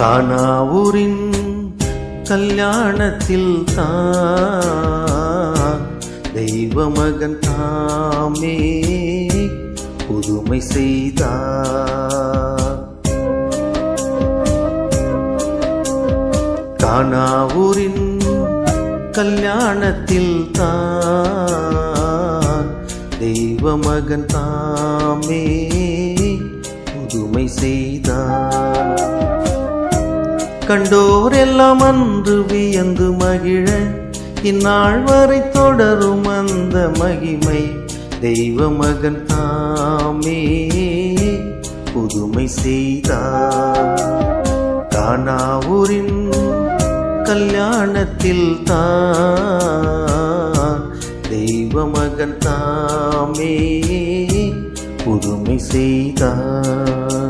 கானாவூரின் கல்யாணத்தில் தான் தெய்வ மகன் தாமே புதுமை செய்தார் கானாவூரின் கல்யாணத்தில் தான் தெய்வ மகன் தாமே புதுமை செய்தார் கண்டோரெல்லாம் அன்று வியந்து மகிழ இந்நாள் வரை தொடரும் அந்த மகிமை தெய்வ மகன் தாமே புதுமை செய்தார் கானாவூரின் கல்யாணத்தில் தான் தெய்வ மகன் தாமே புதுமை செய்தார்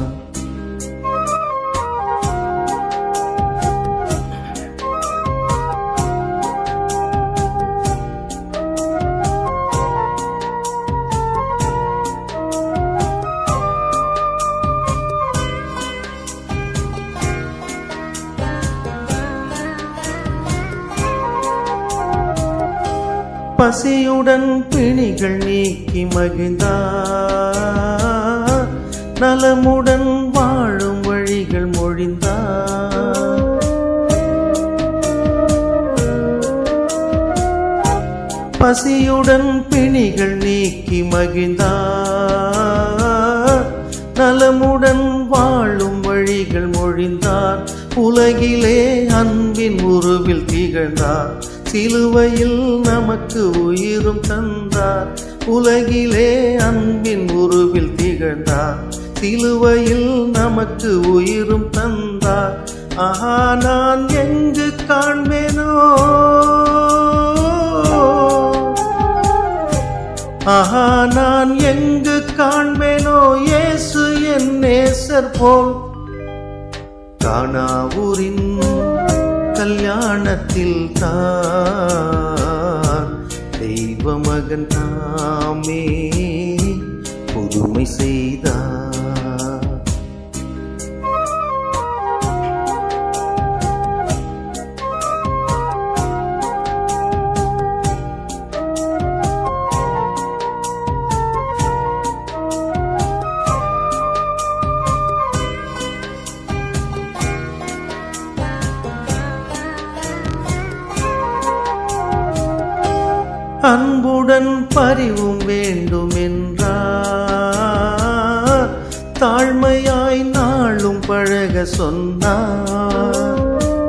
பசியுடன் பிணிகள் நீக்கி மகிழ்ந்தார் நலமுடன் வாழும் வழிகள் மொழிந்தார் பசியுடன் பிணிகள் நீக்கி மகிழ்ந்தார் நலமுடன் வாழும் வழிகள் மொழிந்தார் உலகிலே அன்பின் உருவில் திகழ்ந்தார் சிலுவையில் நமக்கு உயிரும் தந்தார் உலகிலே அன்பின் உருவில் திகழ்ந்தார் சிலுவையில் நமக்கு உயிரும் தந்தார் ஆஹா நான் எங்கு காண்பேனோ ஆஹா நான் எங்கு காண்பேனோ இயேசு என் நேசர் போல் காணாவூரின் கல்யாணத்தில் தான் தெய்வ மகன் தாமே புதுமை செய்தார் அன்புடன் பரிவும் வேண்டும் என்றார் தாழ்மையாய் நாளும் பழக சொன்னார்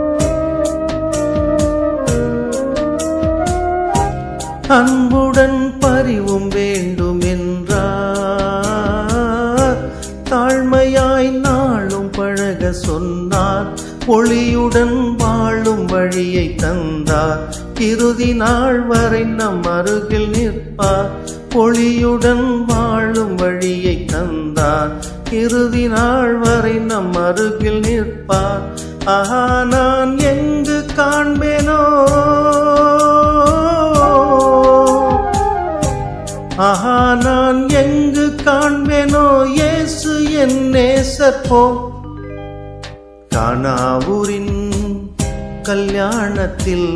அன்புடன் பரிவும் வேண்டும் என்றார் தாழ்மையாய் நாளும் பழக சொன்னார் ஒளியுடன் வாழும் வழியை தந்தார் இறுதி நாள் வரை நம் அருகில் நிற்பார் ஒளியுடன் வாழும் வழியை தந்தார் இறுதி நாள் வரை நம் அருகில் நிற்பார் ஆஹா நான் எங்கு காண்பேனோ ஆஹா நான் எங்கு காண்பேனோ இயேசு என் நேசர் போ காணாவூரின் கல்யாணத்தில்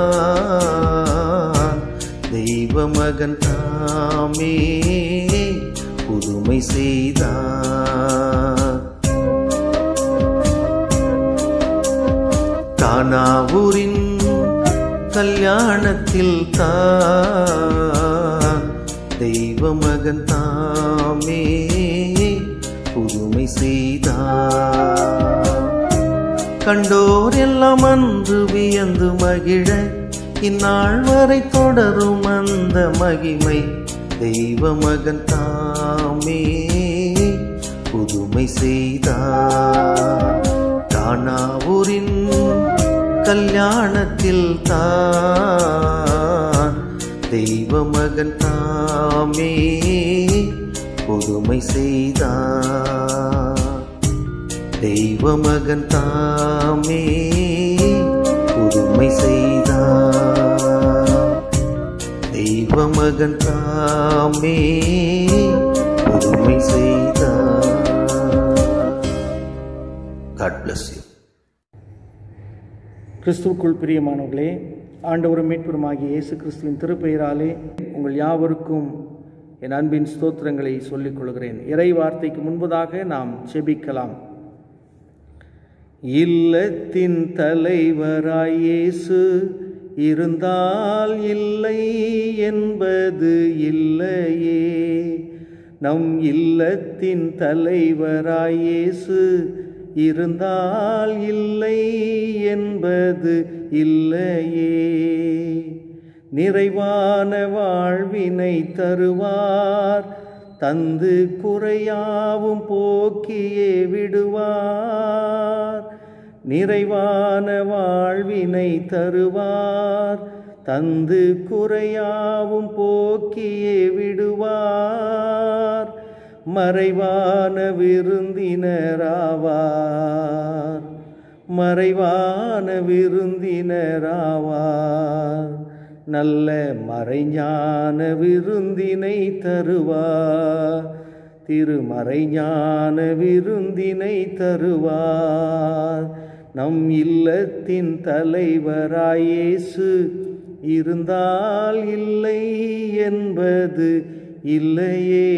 தான் தெய்வ மகன் தாமே புதுமை செய்தார் காணாவூரின் கல்யாணத்தில் தான் தெய்வ மகன் தாமே புதுமை செய்தார் கண்டோர் எல்லாம் அன்று வியந்து மகிழ இந்நாள் வரை தொடரும் அந்த மகிமை தெய்வ மகன் தாமே புதுமை செய்தார் காணாவூரின் கல்யாணத்தில் தான் தெய்வ மகன் தாமே புதுமை செய்தார் தெய்வ மகன் தாமே புதுமை செய்தார் தெய்வ மகன் தாமே புதுமை செய்தார் காட் bless யூ கிறிஸ்துவுக்குள் பிரியமானவர்களே ஆண்டவரும் மீட்பெருமாகிய இயேசு கிறிஸ்துவின் திருப்பெயராலே உங்கள் யாவருக்கும் என் அன்பின் ஸ்தோத்திரங்களை சொல்லிக் கொள்கிறேன் இறை வார்த்தைக்கு முன்பதாக நாம் செபிக்கலாம் இல்லத்தின் தலைவராய் இயேசு இருந்தால் இல்லை என்பது இல்லையே நம் இல்லத்தின் தலைவராய் இயேசு இருந்தால் இல்லை என்பது இல்லையே நிறைவான வாழ்வினை தருவார் தந்து குறையாவும் போக்கியே விடுவார் நிறைவான வாழ்வினை தருவார் தந்து குறையாவும் போக்கியே விடுவார் மறைவான விருந்தினராவார் மறைவான விருந்தினராவார் நல்ல மறைஞான விருந்தினை தருவார் திருமறைஞான விருந்தினை தருவார் நம் இல்லத்தின் தலைவராயேசு இருந்தால் இல்லை என்பது இல்லையே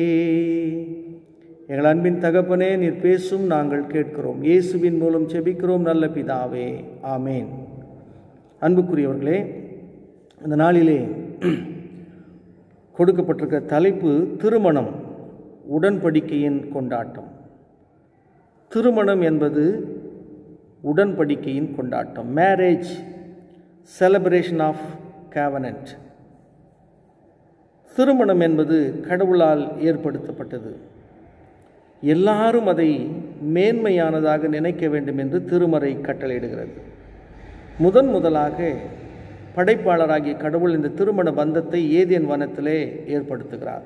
எங்கள் அன்பின் தகப்பனே நீர் பேசும் நாங்கள் கேட்கிறோம் இயேசுவின் மூலம் செபிக்கிறோம் நல்ல பிதாவே ஆமேன் அன்புக்குரியவர்களே இந்த நாளிலே கொடுக்கப்பட்டிருக்க தலைப்பு திருமணம் உடன்படிக்கையின் கொண்டாட்டம் திருமணம் என்பது உடன்படிக்கையின் கொண்டாட்டம் மேரேஜ் செலப்ரேஷன் ஆஃப் கேவனன்ட் திருமணம் என்பது கடவுளால் ஏற்படுத்தப்பட்டது எல்லாரும் அதை மேன்மையானதாக நினைக்க வேண்டும் என்று திருமறை கட்டளையிடுகிறது முதன் முதலாக படைப்பாளராகிய கடவுள் இந்த திருமண பந்தத்தை ஏதேன் வனத்திலே ஏற்படுத்துகிறார்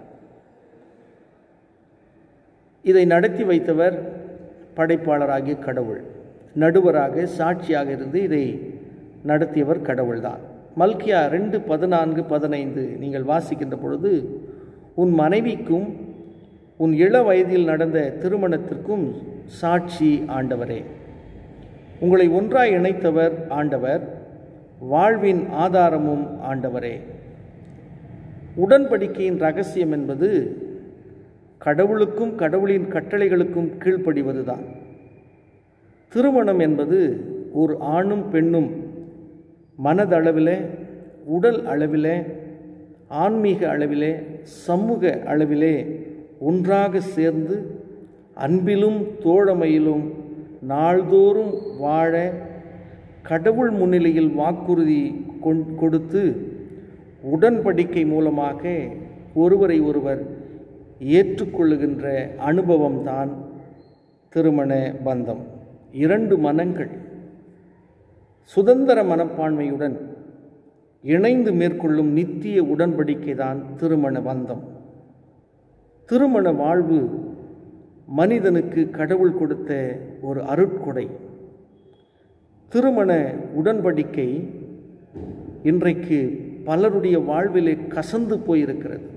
இதை நடத்தி வைத்தவர் படைப்பாளராகிய கடவுள் நடுவராக சாட்சியாக இருந்து இதை நடத்தியவர் கடவுள்தான் மல்கியா ரெண்டு பதினான்கு பதினைந்து நீங்கள் வாசிக்கின்ற பொழுது உன் மனைவிக்கும் உன் இள வயதில் நடந்த திருமணத்திற்கும் சாட்சி ஆண்டவரே உங்களை ஒன்றாய் இணைத்தவர் ஆண்டவர் வாழ்வின் ஆதாரமும் ஆண்டவரே உடன்படிக்கையின் ரகசியம் என்பது கடவுளுக்கும் கடவுளின் கட்டளைகளுக்கும் கீழ்ப்படிவதுதான் திருமணம் என்பது ஒரு ஆணும் பெண்ணும் மனதளவிலே உடல் அளவிலே ஆன்மீக அளவிலே சமூக அளவிலே ஒன்றாக சேர்ந்து அன்பிலும் தோழமையிலும் நாள்தோறும் வாழ கடவுள் முன்னிலையில் வாக்குறுதி கொடுத்து உடன்படிக்கை மூலமாக ஒருவரை ஒருவர் ஏற்றுக்கொள்ளுகின்ற அனுபவம்தான் திருமண பந்தம் இரண்டு மனங்கள் சுதந்திர மனப்பான்மையுடன் இணைந்து மேற்கொள்ளும் நித்திய உடன்படிக்கை தான் திருமண பந்தம் திருமண வாழ்வு மனிதனுக்கு கடவுள் கொடுத்த ஒரு அருட்கொடை திருமண உடன்படிக்கை இன்றைக்கு பலருடைய வாழ்விலே கசந்து போயிருக்கிறது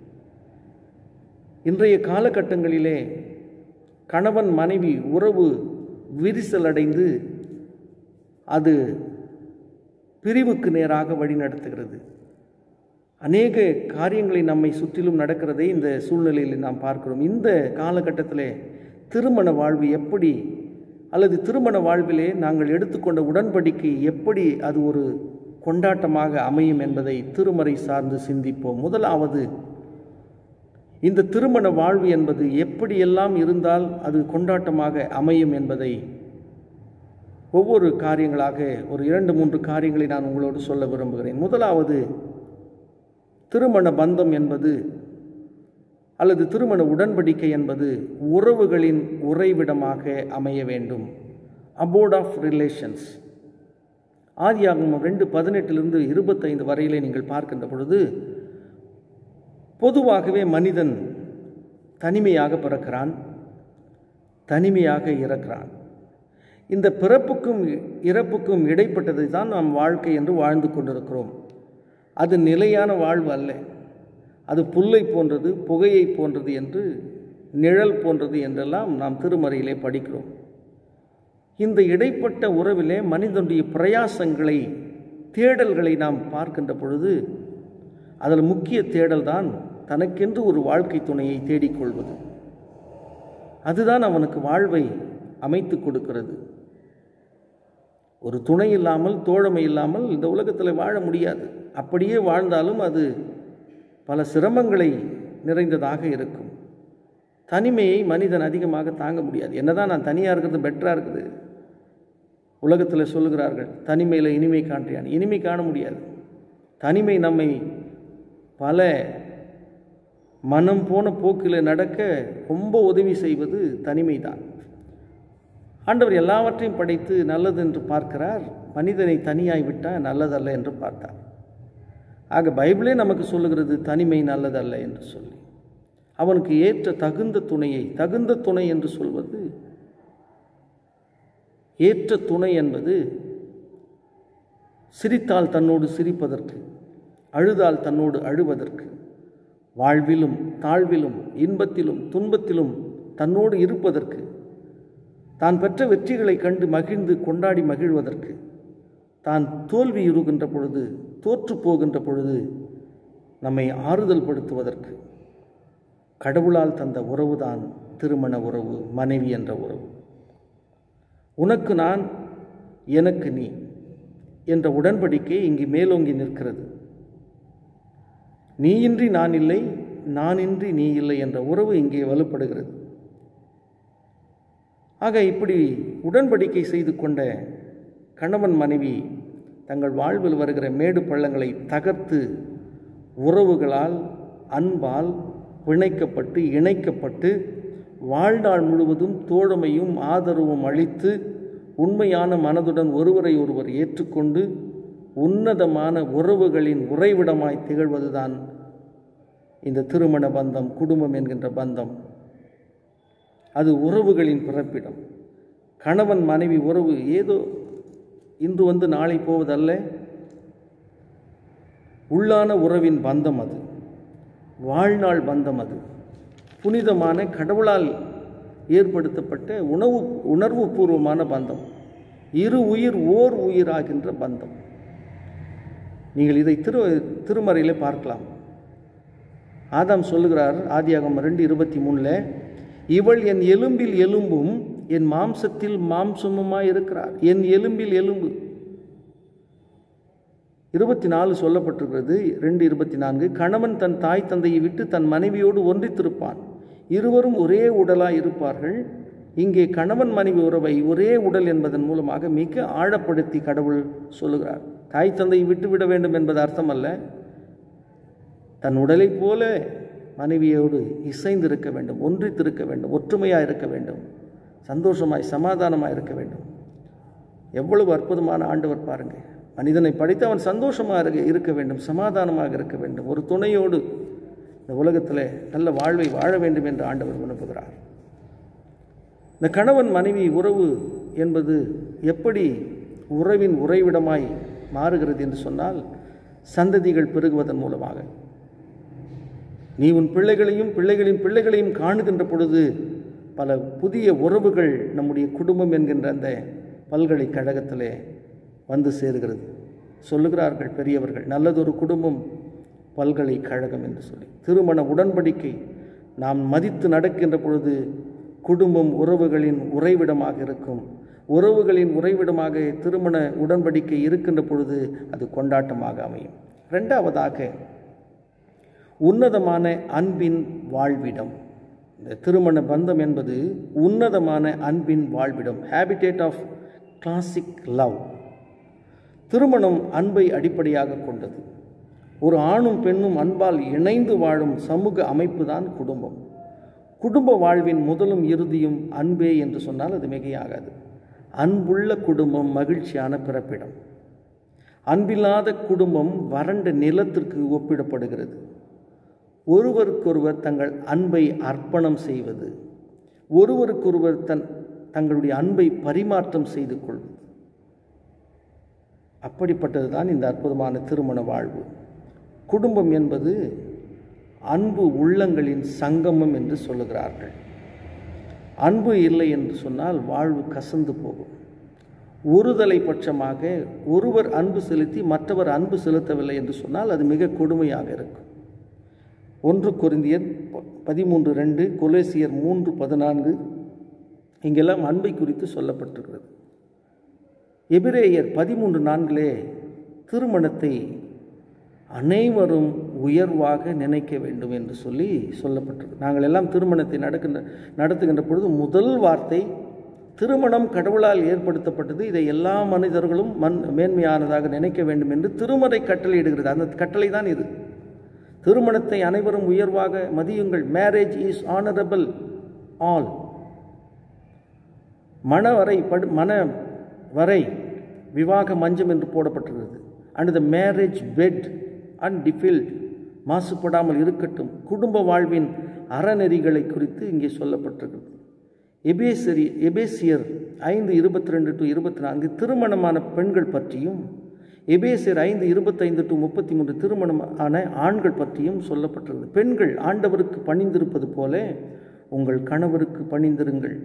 இன்றைய காலகட்டங்களிலே கணவன் மனைவி உறவு விரிசல் அடைந்து அது பிரிவுக்கு நேராக வழிநடத்துகிறது அநேக காரியங்களை நம்மை சுற்றிலும் நடக்கிறதை இந்த சூழ்நிலையில் நாம் பார்க்கிறோம் இந்த காலகட்டத்தில் திருமண வாழ்வு எப்படி அல்லது திருமண வாழ்விலே நாங்கள் எடுத்துக்கொண்ட உடன்படிக்கை எப்படி அது ஒரு கொண்டாட்டமாக அமையும் என்பதை திருமறை சார்ந்து சிந்திப்போம் முதலாவது இந்த திருமண வாழ்வு என்பது எப்படியெல்லாம் இருந்தால் அது கொண்டாட்டமாக அமையும் என்பதை ஒவ்வொரு காரியங்களாக ஒரு இரண்டு மூன்று காரியங்களை நான் உங்களோடு சொல்ல விரும்புகிறேன் முதலாவது திருமண பந்தம் என்பது அல்லது திருமண உடன்படிக்கை என்பது உறவுகளின் உறைவிடமாக அமைய வேண்டும் அபோர்ட் ஆஃப் ரிலேஷன்ஸ் ஆதியாகமம் ரெண்டு பதினெட்டிலிருந்து இருபத்தைந்து வரையிலே நீங்கள் பார்க்கின்ற பொழுது பொதுவாகவே மனிதன் தனிமையாக பிறக்கிறான் தனிமையாக இறக்கிறான் இந்த பிறப்புக்கும் இறப்புக்கும் இடைப்பட்டதை தான் நாம் வாழ்க்கை என்று வாழ்ந்து கொண்டிருக்கிறோம் அது நிலையான வாழ்வு அல்ல அது புல்லை போன்றது புகையை போன்றது என்று நிழல் போன்றது என்றெல்லாம் நாம் திருமறையிலே படிக்கிறோம் இந்த இடைப்பட்ட உறவிலே மனிதனுடைய பிரயாசங்களை தேடல்களை நாம் பார்க்கின்ற பொழுது அதில் முக்கிய தேடல் தான் தனக்கென்று ஒரு வாழ்க்கை துணையை தேடிக்கொள்வது அதுதான் அவனுக்கு வாழ்வை அமைத்து கொடுக்கிறது ஒரு துணை இல்லாமல் தோழமை இல்லாமல் இந்த உலகத்தில் வாழ முடியாது அப்படியே வாழ்ந்தாலும் அது பல சிரமங்களை நிறைந்ததாக இருக்கும் தனிமையை மனிதன் அதிகமாக தாங்க முடியாது என்னதான் நான் தனியாக இருக்கிறது பெட்டராக இருக்குது உலகத்தில் சொல்லுகிறார்கள் தனிமையில் இனிமை காண்றியான் இனிமை காண முடியாது தனிமை நம்மை பல மனம் போன போக்கில் நடக்க ரொம்ப உதவி செய்வது தனிமை தான் ஆண்டவர் எல்லாவற்றையும் படைத்து நல்லது என்று பார்க்கிறார் மனிதனை தனியாய் விட்டால் நல்லதல்ல என்று பார்த்தார் ஆக பைபிளே நமக்கு சொல்லுகிறது தனிமை நல்லதல்ல என்று சொல்லி அவனுக்கு ஏற்ற தகுந்த துணையை தகுந்த துணை என்று சொல்வது ஏற்ற துணை என்பது சிரித்தால் தன்னோடு சிரிப்பதற்கு அழுதால் தன்னோடு அழுவதற்கு வாழ்விலும் தாழ்விலும் இன்பத்திலும் துன்பத்திலும் தன்னோடு இருப்பதற்கு தான் பெற்ற வெற்றிகளை கண்டு மகிழ்ந்து கொண்டாடி மகிழ்வதற்கு தான் தோல்வியுறுகின்ற பொழுது தோற்று போகின்ற பொழுது நம்மை ஆறுதல் படுத்துவதற்கு கடவுளால் தந்த உறவுதான் திருமண உறவு மனைவி என்ற உறவு உனக்கு நான் எனக்கு நீ என்ற உடன்படிக்கை இங்கு மேலோங்கி நிற்கிறது நீயின்றி நான் இல்லை நானின்றி நீ இல்லை என்ற உறவு இங்கே வலுப்படுகிறது ஆக இப்படி உடன்படிக்கை செய்து கொண்ட கணவன் மனைவி தங்கள் வாழ்வில் வருகிற மேடு பள்ளங்களை தகர்த்து உறவுகளால் அன்பால் பிணைக்கப்பட்டு இணைக்கப்பட்டு வாழ்நாள் முழுவதும் தோழமையும் ஆதரவும் அளித்து உண்மையான மனதுடன் ஒருவரை ஒருவர் ஏற்றுக்கொண்டு உன்னதமான உறவுகளின் உறைவிடமாய் திகழ்வதுதான் இந்த திருமண பந்தம் குடும்பம் என்கின்ற பந்தம் அது உறவுகளின் பிறப்பிடம் கணவன் மனைவி உறவு ஏதோ இன்று வந்து நாளை போவதல்ல உள்ளான உறவின் பந்தம் அது வாழ்நாள் பந்தம் அது புனிதமான கடவுளால் ஏற்படுத்தப்பட்ட உணவு உணர்வு பூர்வமான பந்தம் இரு உயிர் ஓர் உயிராகின்ற பந்தம் நீங்கள் இதை திரு திருமறையில் பார்க்கலாம் ஆதாம் சொல்லுகிறார் ஆதியாகம் ரெண்டு இருபத்தி மூணில் இவள் என் எலும்பில் எலும்பும் என் மாம்சத்தில் மாம்சமுமாய் இருக்கிறார் என் எலும்பில் எலும்பு இருபத்தி நாலு சொல்லப்பட்டிருக்கிறது ரெண்டு இருபத்தி நான்கு கணவன் தன் தாய் தந்தையை விட்டு தன் மனைவியோடு ஒன்றித்திருப்பான் இருவரும் ஒரே உடலாய் இருப்பார்கள் இங்கே கணவன் மனைவி உறவை ஒரே உடல் என்பதன் மூலமாக மிக ஆழப்படுத்தி கடவுள் சொல்லுகிறார் தாய் தந்தையை விட்டுவிட வேண்டும் என்பது அர்த்தமல்ல தன் உடலைப் போல மனைவியோடு இசைந்திருக்க வேண்டும் ஒன்றித்திருக்க வேண்டும் ஒற்றுமையாக இருக்க வேண்டும் சந்தோஷமாய் சமாதானமாக இருக்க வேண்டும் எவ்வளவு அற்புதமான ஆண்டவர் பாருங்க மனிதனை படைத்து அவன் சந்தோஷமாக இருக்க இருக்க வேண்டும் சமாதானமாக இருக்க வேண்டும் ஒரு துணையோடு இந்த உலகத்தில் நல்ல வாழ்வை வாழ வேண்டும் என்று ஆண்டவர் விரும்புகிறார் இந்த கணவன் மனைவி உறவு என்பது எப்படி உறவின் உறைவிடமாய் மாறுகிறது என்று சொன்னால் சந்ததிகள் பெருகுவதன் மூலமாக நீ உன் பிள்ளைகளையும் பிள்ளைகளின் பிள்ளைகளையும் காணுகின்ற பொழுது பல புதிய உறவுகள் நம்முடைய குடும்பம் என்கின்ற அந்த பல்கலைக்கழகத்திலே வந்து சேருகிறது சொல்லுகிறார்கள் பெரியவர்கள் நல்லதொரு குடும்பம் பல்கலைக்கழகம் என்று சொல்லி திருமண உடன்படிக்கை நாம் மதித்து நடக்கின்ற பொழுது குடும்பம் உறவுகளின் உறைவிடமாக இருக்கும் உறவுகளின் உறைவிடமாக திருமண உடன்படிக்கை இருக்கின்ற பொழுது அது கொண்டாட்டமாக அமையும் ரெண்டாவதாக உன்னதமான அன்பின் வாழ்விடம் இந்த திருமண பந்தம் என்பது உன்னதமான அன்பின் வாழ்விடம் ஹேபிடேட் ஆஃப் கிளாசிக் லவ் திருமணம் அன்பை அடிப்படையாக கொண்டது ஒரு ஆணும் பெண்ணும் அன்பால் இணைந்து வாழும் சமூக அமைப்பு தான் குடும்பம் குடும்ப வாழ்வின் முதலும் இறுதியும் அன்பே என்று சொன்னால் அது மிகையாகாது அன்புள்ள குடும்பம் மகிழ்ச்சியான பிறப்பிடம் அன்பில்லாத குடும்பம் வறண்ட நிலத்திற்கு ஒப்பிடப்படுகிறது ஒருவருக்கொருவர் தங்கள் அன்பை அர்ப்பணம் செய்வது ஒருவருக்கொருவர் தன் தங்களுடைய அன்பை பரிமாற்றம் செய்து கொள்வது அப்படிப்பட்டது தான் இந்த அற்புதமான திருமண வாழ்வு குடும்பம் என்பது அன்பு உள்ளங்களின் சங்கமம் என்று சொல்லுகிறார்கள் அன்பு இல்லை என்று சொன்னால் வாழ்வு கசந்து போகும் ஒருதலை பட்சமாக ஒருவர் அன்பு செலுத்தி மற்றவர் அன்பு செலுத்தவில்லை என்று சொன்னால் அது மிக கொடுமையாக இருக்கும் ஒன்று கொரிந்தியர் ப- பதிமூன்று ரெண்டு கொலேசியர் மூன்று பதினான்கு இங்கெல்லாம் அன்பை குறித்து சொல்லப்பட்டிருக்கிறது எபிரேயர் பதிமூன்று நான்கிலே திருமணத்தை அனைவரும் உயர்வாக நினைக்க வேண்டும் என்று சொல்லி சொல்லப்பட்டிருக்கு நாங்கள் எல்லாம் திருமணத்தை நடக்கின்ற நடத்துகின்ற பொழுது முதல் வார்த்தை திருமணம் கடவுளால் ஏற்படுத்தப்பட்டது இதை எல்லா மனிதர்களும் மண் மேன்மையானதாக நினைக்க வேண்டும் என்று திருமறை கட்டளையிடுகிறது அந்த கட்டளை தான் இது திருமணத்தை அனைவரும் உயர்வாக மதியுங்கள் மேரேஜ் இஸ் ஆனரபிள் ஆல் மணவரை படு மன வரை விவாக மஞ்சம் என்று போடப்பட்டிருக்கிறது and the marriage bed undefiled மாசுபடாமல் இருக்கட்டும் குடும்ப வாழ்வின் அறநெறிகளை குறித்து இங்கே சொல்லப்பட்டிருக்கிறது எபேசரி எபேசியர் ஐந்து இருபத்தி ரெண்டு டு இருபத்தி நான்கு திருமணமான பெண்கள் பற்றியும் எபேசியர் ஐந்து இருபத்தைந்து டு முப்பத்தி மூன்று திருமணமான ஆண்கள் பற்றியும் சொல்லப்பட்டிருக்கிறது பெண்கள் ஆண்டவருக்கு பணிந்திருப்பது போல உங்கள் கணவருக்கு பணிந்திருங்கள்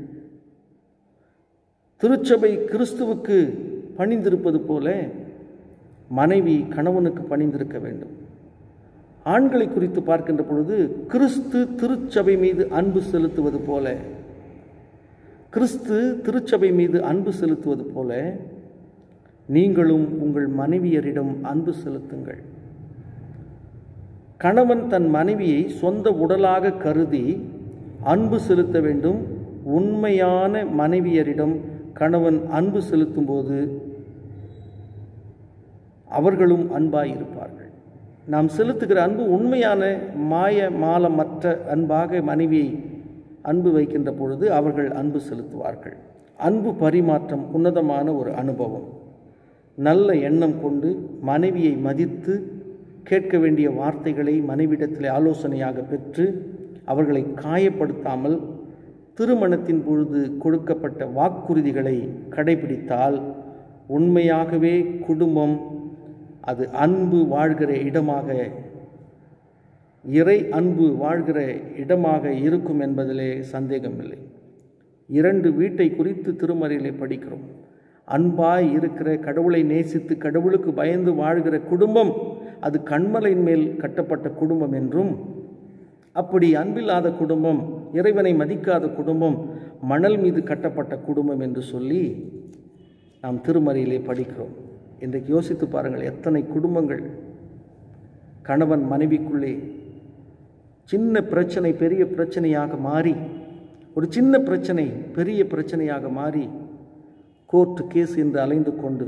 திருச்சபை கிறிஸ்துவுக்கு பணிந்திருப்பது போல மனைவி கணவனுக்கு பணிந்திருக்க வேண்டும் ஆண்களை குறித்து பார்க்கின்ற பொழுது கிறிஸ்து திருச்சபை மீது அன்பு செலுத்துவது போல கிறிஸ்து திருச்சபை மீது அன்பு செலுத்துவது போல நீங்களும் உங்கள் மனைவியரிடம் அன்பு செலுத்துங்கள் கணவன் தன் மனைவியை சொந்த உடலாக கருதி அன்பு செலுத்த வேண்டும் உண்மையான மனைவியரிடம் கணவன் அன்பு செலுத்தும்போது அவர்களும் அன்பாய் இருப்பார்கள் நாம் செலுத்துகிற அன்பு உண்மையான மாய மாலமற்ற அன்பாக மனைவியை அன்பு வைக்கின்ற பொழுது அவர்கள் அன்பு செலுத்துவார்கள் அன்பு பரிமாற்றம் உன்னதமான ஒரு அனுபவம் நல்ல எண்ணம் கொண்டு மனைவியை மதித்து கேட்க வேண்டிய வார்த்தைகளை மனைவிடத்தில் ஆலோசனையாக பெற்று அவர்களை காயப்படுத்தாமல் திருமணத்தின் பொழுது கொடுக்கப்பட்ட வாக்குறுதிகளை கடைபிடித்தால் உண்மையாகவே குடும்பம் அது அன்பு வாழ்கிற இடமாக இறை அன்பு வாழ்கிற இடமாக இருக்கும் என்பதிலே சந்தேகமில்லை இரண்டு வீட்டை குறித்து திருமறையிலே படிக்கிறோம் அன்பாய் இருக்கிற கடவுளை நேசித்து கடவுளுக்கு பயந்து வாழ்கிற குடும்பம் அது கண்மலையின் மேல் கட்டப்பட்ட குடும்பம் என்றும் அப்படி அன்பில்லாத குடும்பம் இறைவனை மதிக்காத குடும்பம் மணல் மீது கட்டப்பட்ட குடும்பம் என்று சொல்லி நாம் திருமறையிலே படிக்கிறோம் இன்றைக்கு யோசித்து பாருங்கள் எத்தனை குடும்பங்கள் கணவன் மனைவிக்குள்ளே சின்ன பிரச்சனை பெரிய பிரச்சனையாக மாறி ஒரு சின்ன பிரச்சனை பெரிய பிரச்சனையாக மாறி கோர்ட்டு கேஸ் என்று அலைந்து கொண்டு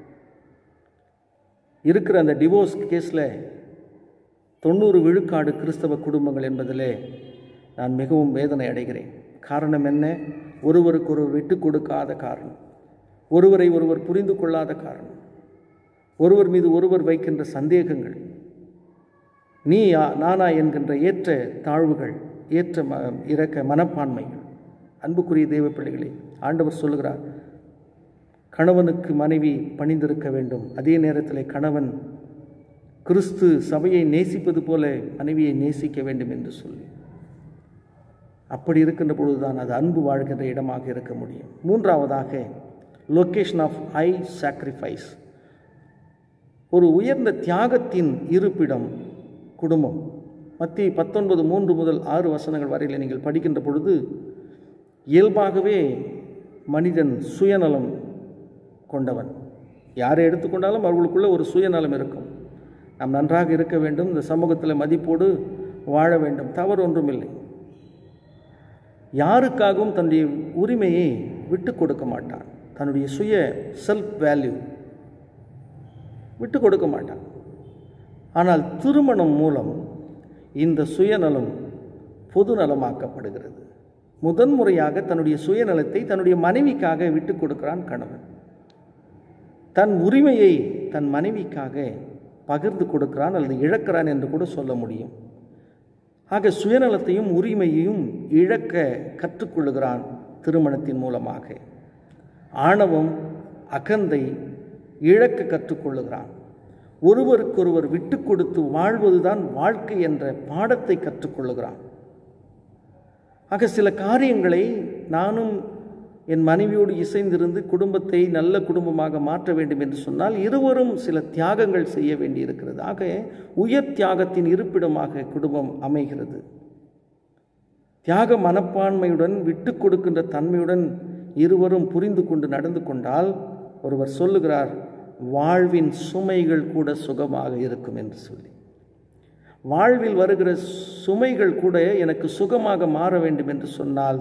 இருக்கிற அந்த டிவோர்ஸ் கேஸில் தொண்ணூறு விழுக்காடு கிறிஸ்தவ குடும்பங்கள் என்பதிலே நான் மிகவும் வேதனை அடைகிறேன் காரணம் என்ன ஒருவருக்கொருவர் விட்டு கொடுக்காத காரணம் ஒருவரை ஒருவர் புரிந்து கொள்ளாத காரணம் ஒருவர் மீது ஒருவர் வைக்கின்ற சந்தேகங்கள் நீ யா- நானா என்கின்ற ஏற்ற தாழ்வுகள் ஏற்ற ம இறக்க மனப்பான்மைகள் அன்புக்குரிய தெய்வ பிள்ளைகளே ஆண்டவர் சொல்லுகிறார் கணவனுக்கு மனைவி பணிந்திருக்க வேண்டும் அதே நேரத்தில் கணவன் கிறிஸ்து சபையை நேசிப்பது போல மனைவியை நேசிக்க வேண்டும் என்று சொல்லி அப்படி இருக்கின்ற பொழுதுதான் அது அன்பு வாழ்கின்ற இடமாக இருக்க முடியும் மூன்றாவதாக லொக்கேஷன் ஆஃப் ஹை சாக்ரிஃபைஸ் ஒரு உயர்ந்த தியாகத்தின் இருப்பிடம் குடும்பம் மத்திய பத்தொன்பது மூன்று முதல் ஆறு வசனங்கள் வரையில் நீங்கள் படிக்கின்ற பொழுது இயல்பாகவே மனிதன் சுயநலம் கொண்டவன் யாரை எடுத்துக்கொண்டாலும் அவர்களுக்குள்ள ஒரு சுயநலம் இருக்கும் நாம் நன்றாக இருக்க வேண்டும் இந்த சமூகத்தில் மதிப்போடு வாழ வேண்டும் தவறு ஒன்றுமில்லை யாருக்காகவும் தன்னுடைய உரிமையை விட்டு கொடுக்க மாட்டான் தன்னுடைய சுய செல்ஃப் வேல்யூ விட்டு கொடுக்க மாட்டான் ஆனால் திருமணம் மூலம் இந்த சுயநலம் பொதுநலமாக்கப்படுகிறது முதன்முறையாக தன்னுடைய சுயநலத்தை தன்னுடைய மனைவிக்காக விட்டு கொடுக்கிறான் கணவன் தன் உரிமையை தன் மனைவிக்காக பகிர்ந்து கொடுக்கிறான் அல்லது இழக்கிறான் என்று கூட சொல்ல முடியும் ஆக சுயநலத்தையும் உரிமையையும் இழக்க கற்றுக்கொள்ளுகிறான் திருமணத்தின் மூலமாக ஆணவம் அகந்தை இழக்க கற்றுக்கொள்ளுகிறான் ஒருவருக்கொருவர் விட்டு கொடுத்து வாழ்வதுதான் வாழ்க்கை என்ற பாடத்தை கற்றுக்கொள்ளுகிறான் ஆக சில காரியங்களை நானும் என் மனைவியோடு இசைந்திருந்து குடும்பத்தை நல்ல குடும்பமாக மாற்ற வேண்டும் என்று சொன்னால் இருவரும் சில தியாகங்கள் செய்ய வேண்டியிருக்கிறது ஆக உயர் தியாகத்தின் இருப்பிடமாக குடும்பம் அமைகிறது தியாக மனப்பான்மையுடன் விட்டு கொடுக்கின்ற தன்மையுடன் இருவரும் புரிந்து கொண்டு நடந்து கொண்டால் ஒருவர் சொல்லுகிறார் வாழ்வின் சுமைகள் கூட சுகமாக இருக்கும் என்று சொல்லி வாழ்வில் வருகிற சுமைகள் கூட எனக்கு சுகமாக மாற வேண்டும் என்று சொன்னால்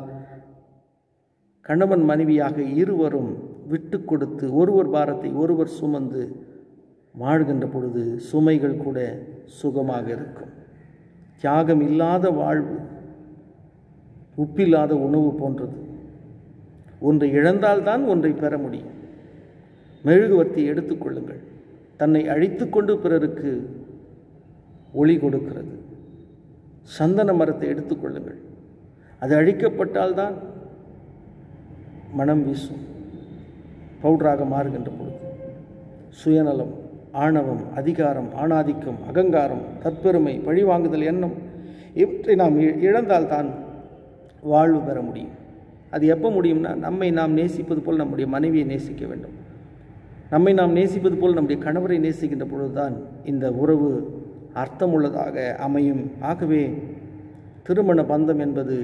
கணவன் மனைவியாக இருவரும் விட்டு கொடுத்து ஒருவர் பாரத்தை ஒருவர் சுமந்து வாழ்கின்ற பொழுது சுமைகள் கூட சுகமாக இருக்கும் தியாகம் இல்லாத வாழ்வு உப்பில்லாத உணவு போன்றது ஒன்றை இழந்தால்தான் ஒன்றை பெற முடியும் மெழுகுவர்த்தி எடுத்துக்கொள்ளுங்கள் தன்னை அழித்து கொண்டு பிறருக்கு ஒளி கொடுக்கிறது சந்தன மரத்தை எடுத்துக்கொள்ளுங்கள் அது அழிக்கப்பட்டால்தான் மனம் வீசும் பவுடராக மாறுகின்ற பொழுது சுயநலம் ஆணவம் அதிகாரம் ஆணாதிக்கம் அகங்காரம் தற்பெருமை பழிவாங்குதல் எண்ணம் இவற்றை நாம் இ- இழந்தால்தான் வாழ்வு பெற முடியும் அது எப்போ முடியும்னா நம்மை நாம் நேசிப்பது போல் நம்முடைய மனைவியை நேசிக்க வேண்டும் நம்மை நாம் நேசிப்பது போல் நம்முடைய கணவரை நேசிக்கின்ற பொழுதுதான் இந்த உறவு அர்த்தமுள்ளதாக அமையும் ஆகவே திருமண பந்தம் என்பது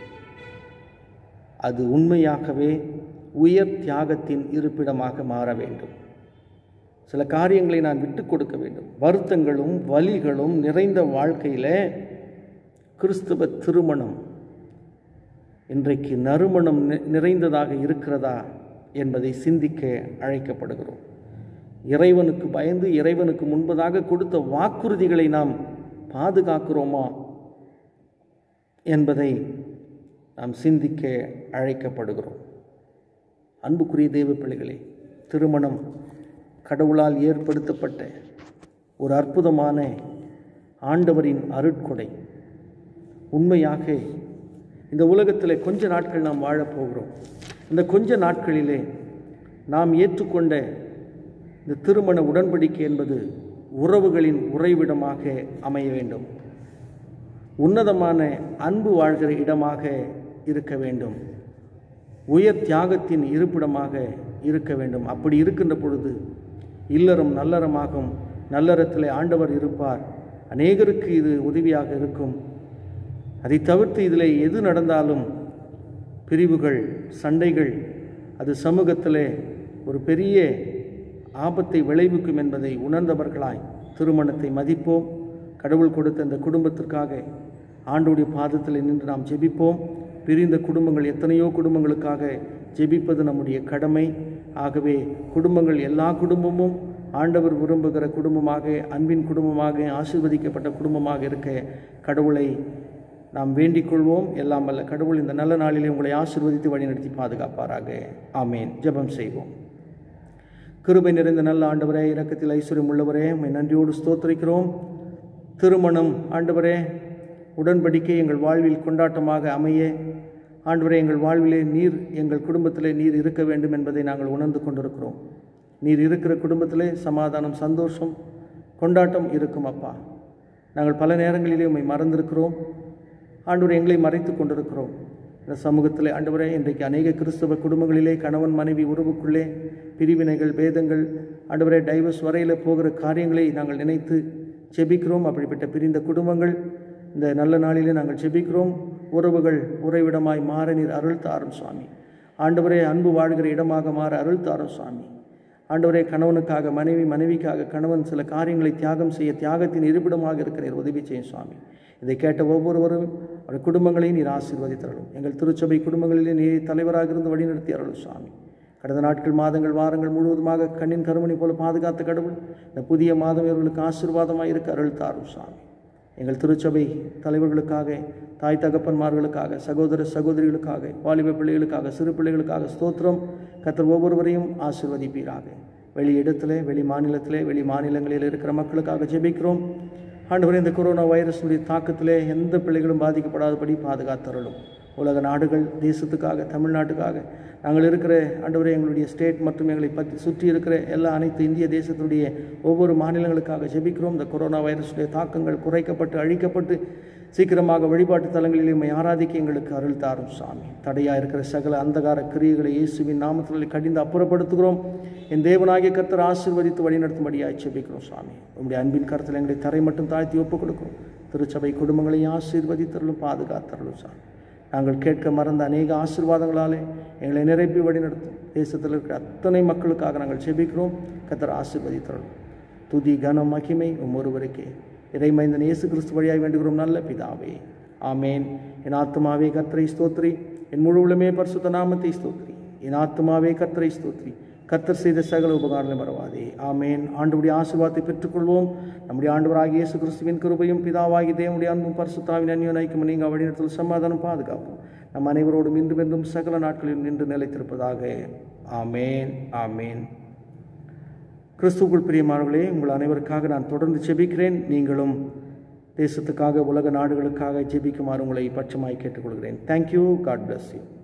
அது உண்மையாகவே உயர் தியாகத்தின் இருப்பிடமாக மாற வேண்டும் சில காரியங்களை நான் விட்டு கொடுக்க வேண்டும் வருத்தங்களும் வலிகளும் நிறைந்த வாழ்க்கையில் கிறிஸ்துவ திருமணம் இன்றைக்கு நறுமணம் நி- நிறைந்ததாக இருக்கிறதா என்பதை சிந்திக்க அழைக்கப்படுகிறோம் இறைவனுக்கு பயந்து இறைவனுக்கு முன்பதாக கொடுத்த வாக்குறுதிகளை நாம் பாதுகாக்கிறோமா என்பதை நாம் சிந்திக்க அழைக்கப்படுகிறோம் அன்புக்குரிய தெய்வ பிள்ளைகளே திருமணம் கடவுளால் ஏற்படுத்தப்பட்ட ஒரு அற்புதமான ஆண்டவரின் அருட்கொடை உண்மையாக இந்த உலகத்தில் கொஞ்ச நாட்கள் நாம் வாழப் போகிறோம் இந்த கொஞ்ச நாட்களிலே நாம் ஏற்றுக்கொண்ட இந்த திருமண உடன்படிக்கை என்பது உறவுகளின் உறைவிடமாக அமைய வேண்டும் உன்னதமான அன்பு வாழ்கிற இடமாக இருக்க வேண்டும் உயர் தியாகத்தின் இருப்பிடமாக இருக்க வேண்டும் அப்படி இருக்கின்ற பொழுது இல்லறம் நல்லறமாகும் நல்லறத்தில் ஆண்டவர் இருப்பார் அநேகருக்கு இது உதவியாக இருக்கும் அதை தவிர்த்து இதில் எது நடந்தாலும் பிரிவுகள் சண்டைகள் அது சமூகத்திலே ஒரு பெரிய ஆபத்தை விளைவிக்கும் என்பதை உணர்ந்தவர்களாய் திருமணத்தை மதிப்போம் கடவுள் கொடுத்த இந்த குடும்பத்திற்காக ஆண்டோடைய பாதத்தில் நின்று நாம் ஜெபிப்போம் பிரிந்த குடும்பங்கள் எத்தனையோ குடும்பங்களுக்காக ஜெபிப்பது நம்முடைய கடமை ஆகவே குடும்பங்கள் எல்லா குடும்பமும் ஆண்டவர் விரும்புகிற குடும்பமாக அன்பின் குடும்பமாக ஆசீர்வதிக்கப்பட்ட குடும்பமாக இருக்க கடவுளை நாம் வேண்டிக் கொள்வோம் எல்லாம் வல்ல கடவுள் இந்த நல்ல நாளிலே உங்களை ஆசீர்வதித்து வழிநடத்தி பாதுகாப்பாராக ஆமேன் ஜெபம் செய்வோம் கிருபை நிறைந்த நல்ல ஆண்டவரே இரக்கத்தில் ஐஸ்வர்யம் உள்ளவரே உம்மை நன்றியோடு ஸ்தோத்திரிக்கிறோம் திருமணம் ஆண்டவரே உடன்படிக்கை எங்கள் வாழ்வில் கொண்டாட்டமாக அமைய ஆண்டவரே எங்கள் வாழ்விலே நீர் எங்கள் குடும்பத்திலே நீர் இருக்க வேண்டும் என்பதை நாங்கள் உணர்ந்து கொண்டிருக்கிறோம் நீர் இருக்கிற குடும்பத்திலே சமாதானம் சந்தோஷம் கொண்டாட்டம் இருக்கும் அப்பா நாங்கள் பல நேரங்களிலே உம்மை மறந்திருக்கிறோம் ஆண்டவர் எங்களை மறைத்து கொண்டிருக்கிறோம் இந்த சமூகத்தில் ஆண்டவரே இன்றைக்கு அநேக கிறிஸ்தவ குடும்பங்களிலே கணவன் மனைவி உறவுக்குள்ளே பிரிவினைகள் பேதங்கள் ஆண்டவரே டைவர்ஸ் வரையில் போகிற காரியங்களை நாங்கள் நினைத்து ஜெபிக்கிறோம் அப்படிப்பட்ட பிரிந்த குடும்பங்கள் இந்த நல்ல நாளிலே நாங்கள் ஜெபிக்கிறோம் உறவுகள் உறைவிடமாய் மாற நீர் அருள் தாரும் சுவாமி ஆண்டவரே அன்பு வாழ்கிற இடமாக மாற அருள் தாரும் சுவாமி ஆண்டவரே கணவனுக்காக மனைவி மனைவிக்காக கணவன் சில காரியங்களை தியாகம் செய்ய தியாகத்தின் இருப்பிடமாக இருக்கிற நீர் உதவி செய்யும் சுவாமி இதை கேட்ட ஒவ்வொருவரும் அவருடைய குடும்பங்களையும் நீர் ஆசீர்வதித்தரலும் எங்கள் திருச்சபை குடும்பங்களிலே நீர் தலைவராக இருந்து வழிநடத்தி அருளும் சுவாமி கடந்த நாட்கள் மாதங்கள் வாரங்கள் முழுவதுமாக கண்ணின் கருமணி போல பாதுகாத்த கடவுள் இந்த புதிய மாதம் இவர்களுக்கு ஆசீர்வாதமாக இருக்க அருள் தாரும் சுவாமி எங்கள் திருச்சபை தலைவர்களுக்காக தாய் தகப்பன்மார்களுக்காக சகோதர சகோதரிகளுக்காக வாலிப பிள்ளைகளுக்காக சிறு பிள்ளைகளுக்காக ஸ்தோத்திரம் கத்தர் ஒவ்வொருவரையும் ஆசிர்வதிப்பீராக வெளி இடத்துல வெளி மாநிலத்திலே வெளி மாநிலங்களில் இருக்கிற மக்களுக்காக ஜெபிக்கிறோம் ஆண்டவரே இந்த கொரோனா வைரஸுடைய தாக்கத்திலே எந்த பிள்ளைகளும் பாதிக்கப்படாதபடி பாதுகாத்தருளும் உலக நாடுகள் தேசத்துக்காக தமிழ்நாட்டுக்காக நாங்கள் இருக்கிற ஆண்டவரே எங்களுடைய ஸ்டேட் மற்றும் எங்களை பற்றி சுற்றி இருக்கிற எல்லா அனைத்து இந்திய தேசத்துடைய ஒவ்வொரு மாநிலங்களுக்காக ஜெபிக்கிறோம் இந்த கொரோனா வைரஸுடைய தாக்கங்கள் குறைக்கப்பட்டு அழிக்கப்பட்டு சீக்கிரமாக வழிபாட்டு தலங்களில் உம்மை ஆராதிக்க எங்களுக்கு அருள் தாரும் சாமி தடையாக இருக்கிற சகல அந்தகார கிரியைகளை இயேசுவின் நாமத்தில் கடிந்து அப்புறப்படுத்துகிறோம் என் தேவனாகிய கர்த்தர் ஆசீர்வதித்து வழிநடத்தும்படியாக ஜெபிக்கிறோம் சாமி உங்களுடைய அன்பின் கருத்தில் எங்களை தரை மட்டும் தாழ்த்தி ஒப்புக் கொடுக்கிறோம் திருச்சபை குடும்பங்களை ஆசீர்வதித்தருளும் பாதுகாத்தருளும் சாமி நாங்கள் கேட்க மறந்த அநேக ஆசீர்வாதங்களாலே எங்களை நிரப்பி வழிநடத்தும் தேசத்தில் இருக்கிற அத்தனை மக்களுக்காக நாங்கள் ஜெபிக்கிறோம் கத்தர் ஆசீர்வதித்தருளும் துதி கனம் மகிமை உம் ஒருவருக்கே இறைமைந்தன் இயேசு கிறிஸ்து வழியாய் வேண்டுகிறோம் நல்ல பிதாவே ஆமேன் என் ஆத்மாவே கர்த்தரை ஸ்தோத்ரி என் முழு உளமே பரிசுத்த நாமத்தை ஸ்தோத்ரி என் ஆத்மாவே கர்த்தரை ஸ்தோத்ரி கர்த்தர் செய்த சகல உபகாரங்களை மறவாதே ஆமேன் ஆண்டுடைய ஆசீர்வாதத்தை பெற்றுக்கொள்வோம் நம்முடைய ஆண்டவராகிய இயேசு கிறிஸ்துவின் கிருபையும் பிதாவாகி தேவனுடைய அன்பும் பரிசுத்தாவின் அந்நிய ஐக்கியம் நீங்கள் வழிநடத்தல் சமாதானம் பாதுகாப்போம் நம் அனைவரோடும் இன்றும் என்றும் சகல நாட்களில் நின்று நிலைத்திருப்பதாக ஆமேன் ஆமேன் கிறிஸ்துக்குள் பிரியமானவர்களே உங்கள் அனைவருக்காக நான் தொடர்ந்து ஜெபிக்கிறேன் நீங்களும் தேசத்துக்காக உலக நாடுகளுக்காக ஜெபிக்குமாறு உங்களை பட்சமாய் கேட்டுக்கொள்கிறேன் தேங்க்யூ காட் bless யூ